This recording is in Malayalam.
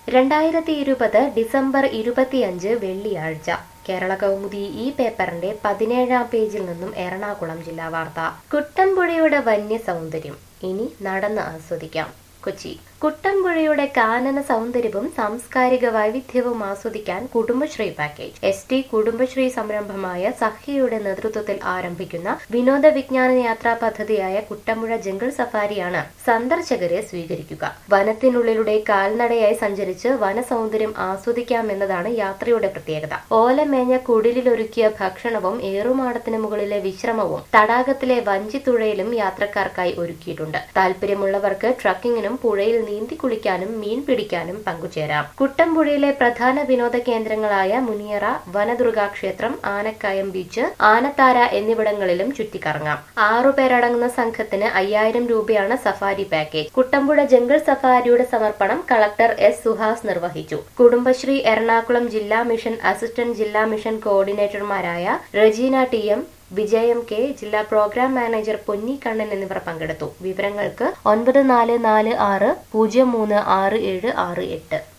രണ്ടായിരത്തി ഇരുപത് ഡിസംബർ ഇരുപത്തിയഞ്ച് വെള്ളിയാഴ്ച കേരള കൗമുദി ഈ പേപ്പറിന്റെ പതിനേഴാം പേജിൽ നിന്നും എറണാകുളം ജില്ലാ വാർത്ത കുട്ടമ്പുഴയുടെ വന്യ സൗന്ദര്യം ഇനി നടന്ന് ആസ്വദിക്കാം കൊച്ചി കുട്ടമ്പുഴയുടെ കാനന സൗന്ദര്യവും സാംസ്കാരിക വൈവിധ്യവും ആസ്വദിക്കാൻ Kudumbashree package S T Kudumbashree സംരംഭമായ സഖ്യയുടെ നേതൃത്വത്തിൽ ആരംഭിക്കുന്ന വിനോദ വിജ്ഞാന യാത്രാ പദ്ധതിയായ കുട്ടമ്പുഴ ജംഗിൾ സഫാരിയാണ് സന്ദർശകരെ സ്വീകരിക്കുക വനത്തിനുള്ളിലൂടെ കാൽനടയായി സഞ്ചരിച്ച് വനസൗന്ദര്യം ആസ്വദിക്കാമെന്നതാണ് യാത്രയുടെ പ്രത്യേകത ഓലമേഞ്ഞ കുടിലിലൊരുക്കിയ ഭക്ഷണവും ഏറുമാടത്തിന് മുകളിലെ വിശ്രമവും തടാകത്തിലെ വഞ്ചിത്തുഴയിലും യാത്രക്കാർക്കായി ഒരുക്കിയിട്ടുണ്ട് താല്പര്യമുള്ളവർക്ക് ട്രക്കിങ്ങിനും പുഴയിൽ നീന്തി കുളിക്കാനും മീൻ പിടിക്കാനും പങ്കുചേരാം കുട്ടമ്പുഴയിലെ പ്രധാന വിനോദ കേന്ദ്രങ്ങളായ മുനിയറ വനദുർഗാ ക്ഷേത്രം ആനക്കായം ബീച്ച് ആനത്താര എന്നിവിടങ്ങളിലും ചുറ്റിക്കറങ്ങാം ആറുപേരടങ്ങുന്ന സംഘത്തിന് അയ്യായിരം രൂപയാണ് സഫാരി പാക്കേജ് കുട്ടമ്പുഴ ജംഗിൾ സഫാരിയുടെ സമർപ്പണം കളക്ടർ എസ് സുഹാസ് നിർവഹിച്ചു കുടുംബശ്രീ എറണാകുളം ജില്ലാ മിഷൻ അസിസ്റ്റന്റ് ജില്ലാ മിഷൻ കോർഡിനേറ്റർമാരായ Rajeena T M Vijayam K ജില്ലാ പ്രോഗ്രാം മാനേജർ പൊന്നി കണ്ണൻ എന്നിവർ പങ്കെടുത്തു വിവരങ്ങൾക്ക് ഒൻപത് നാല് നാല് ആറ് പൂജ്യം മൂന്ന് ആറ് ഏഴ് ആറ് എട്ട്